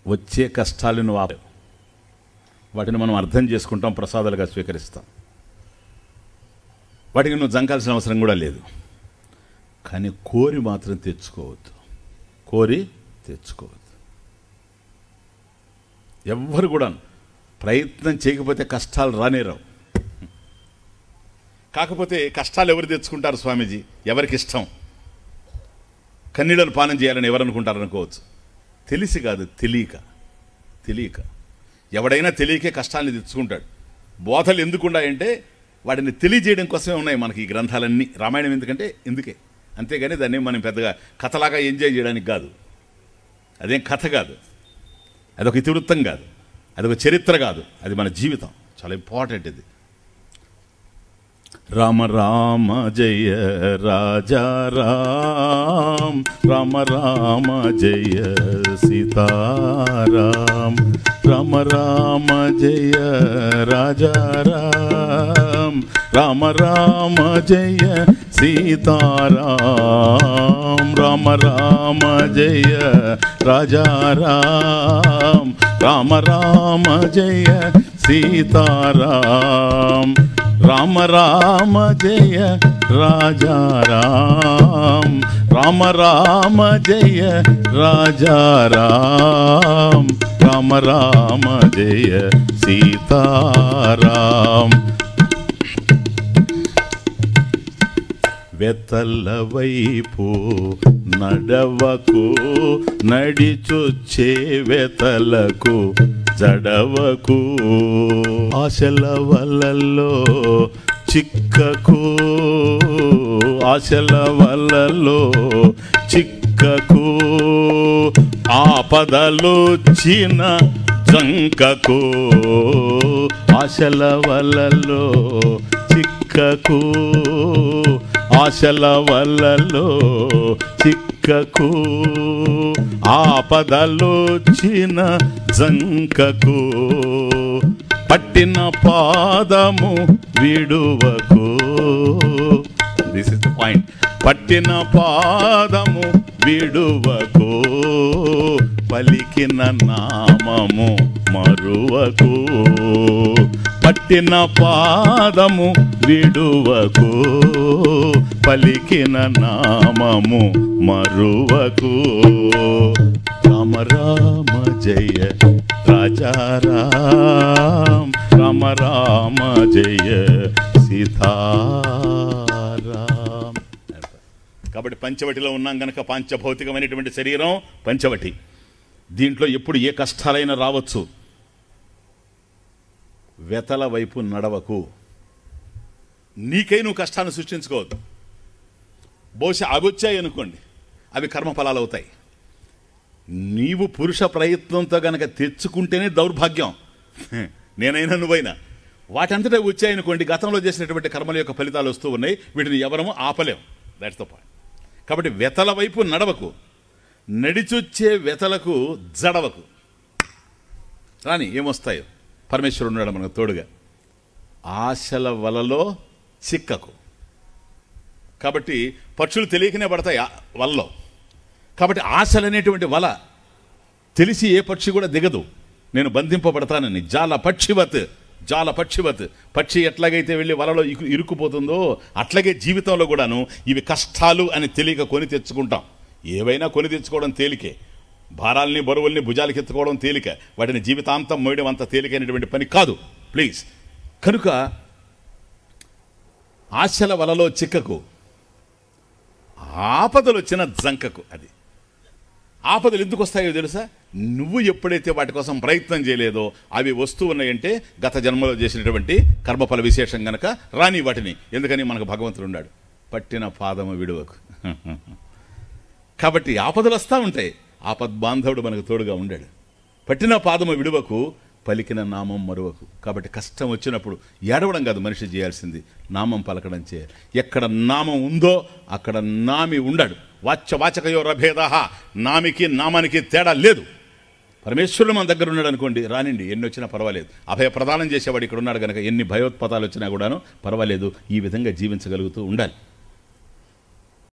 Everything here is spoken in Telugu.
వచ్చే కష్టాలను ఆపలేవు వాటిని మనం అర్థం చేసుకుంటాం ప్రసాదాలుగా స్వీకరిస్తాం వాటికి నువ్వు జంకాల్సిన అవసరం కూడా లేదు కానీ కోరి మాత్రం తెచ్చుకోవద్దు కోరి తెచ్చుకోవద్దు ఎవ్వరు కూడా ప్రయత్నం చేయకపోతే కష్టాలు రానేరావు కాకపోతే కష్టాలు ఎవరు తెచ్చుకుంటారు స్వామీజీ ఎవరికి ఇష్టం కన్నీళ్ళను పానం చేయాలని ఎవరు అనుకుంటారు అనుకోవచ్చు తెలిసి కాదు తెలియక తెలియక ఎవడైనా తెలియకే కష్టాన్ని తెచ్చుకుంటాడు బోధలు ఎందుకున్నాయంటే వాటిని తెలియజేయడం కోసమే ఉన్నాయి మనకి ఈ గ్రంథాలన్నీ రామాయణం ఎందుకంటే ఎందుకే అంతేగాని దాన్ని మనం పెద్దగా కథలాగా ఎంజాయ్ చేయడానికి కాదు అదేం కథ కాదు అదొక ఇతివృత్తం కాదు అదొక చరిత్ర కాదు అది మన జీవితం చాలా ఇంపార్టెంట్ ఇది రామ రామ జయ రాజా రామ్ రామ రామ జయ సీతారాం రామ రామ జయ రాజా రామ్ రామ రామ జయ సీతారాం రామ రామ జయ రాజా రామ్ రామ రామ జయ సీతారాం రామ రామ జయ రాజా రామ్ రామ రామ జయ రాజా రామ్ రామ రామ జయ సీతారాం వెతల వైపు నడవకు నడిచొచ్చే వెతలకు జడవకు ఆశల వలలో చిక్కకు ఆశల వలలో చిక్కకు ఆపదలు చిన్న జంకకు ఆశల వలలో చిక్కకు ఆశల వలలో చిక్కకు ఆపదలు చిన్న జంకకు పట్టిన పాదము విడువకు దిస్ ఇస్ ద పాయింట్ పట్టిన పాదము విడువకు పలికిన నామము మరువకు పట్టిన పాదము విడువకు పలికిన నామము మరువకు రామ రామ జయ రాజా రామ్ రామ రామ జయ సీతారాం కాబట్టి పంచవటిలో ఉన్నాం గనక పాంచభౌతికమైనటువంటి శరీరం పంచవటి దీంట్లో ఎప్పుడు ఏ కష్టాలైనా రావచ్చు వెతల వైపు నడవకు నీకై నువ్వు కష్టాన్ని సృష్టించుకోవద్దు బహుశా అవి వచ్చాయి అనుకోండి అవి కర్మఫలాలు అవుతాయి నీవు పురుష ప్రయత్నంతో గనక తెచ్చుకుంటేనే దౌర్భాగ్యం నేనైనా నువ్వైనా వాటంతటా వచ్చాయనుకోండి గతంలో చేసినటువంటి కర్మల యొక్క ఫలితాలు వస్తూ ఉన్నాయి వీటిని ఎవరము ఆపలేం దాట్స్ ద పాయింట్ కాబట్టి వెతల వైపు నడవకు నడిచొచ్చే వెతలకు జడవకు రాని ఏమొస్తాయో పరమేశ్వరుడు ఉన్నాడు మనకు తోడుగా ఆశల వలలో చిక్కకు కాబట్టి పక్షులు తెలియకనే పడతాయి ఆ వలలో కాబట్టి ఆశలు అనేటువంటి వల తెలిసి ఏ పక్షి కూడా దిగదు నేను బంధింపబడతానని జాల పక్షివత్ జాల పక్షివత్ పక్షి ఎట్లాగైతే వెళ్ళి వలలో ఇరు- ఇరుక్కుపోతుందో అట్లాగే జీవితంలో కూడాను ఇవి కష్టాలు అని తెలియక కొని తెచ్చుకుంటాం ఏవైనా కొని తెచ్చుకోవడం తేలికే భారాల్ని బరువుల్ని భుజాలకి ఎత్తుకోవడం తేలిక వాటిని జీవితాంతం మోయడం అంత తేలికైనటువంటి పని కాదు ప్లీజ్ కనుక ఆశల వలలో చిక్కకు ఆపదలు వచ్చిన జంకకు అది ఆపదలు ఎందుకు వస్తాయో తెలుసా నువ్వు ఎప్పుడైతే వాటి కోసం ప్రయత్నం చేయలేదో అవి వస్తూ ఉన్నాయంటే గత జన్మలో చేసినటువంటి కర్మఫల విశేషం గనక రాని వాటిని ఎందుకని మనకు భగవంతుడు ఉన్నాడు పట్టిన పాదము విడువకు కాబట్టి ఆపదలు వస్తూ ఉంటాయి ఆపద్ బాంధవుడు మనకు తోడుగా ఉండాడు పట్టిన పాదము విడువకు పలికిన నామం మరువకు కాబట్టి కష్టం వచ్చినప్పుడు ఏడవడం కాదు మనిషి చేయాల్సింది నామం పలకడం చేయాలి ఎక్కడ నామం ఉందో అక్కడ నామి ఉండాడు వాచ్య వాచకయో రభేద నామికి నామానికి తేడా లేదు పరమేశ్వరుడు మన దగ్గర ఉన్నాడు అనుకోండి రానిండి ఎన్ని వచ్చినా పర్వాలేదు అభయ ప్రదానం చేసేవాడు ఇక్కడ ఉన్నాడు కనుక ఎన్ని భయోత్పదాలు వచ్చినా కూడాను పర్వాలేదు ఈ విధంగా జీవించగలుగుతూ ఉండాలి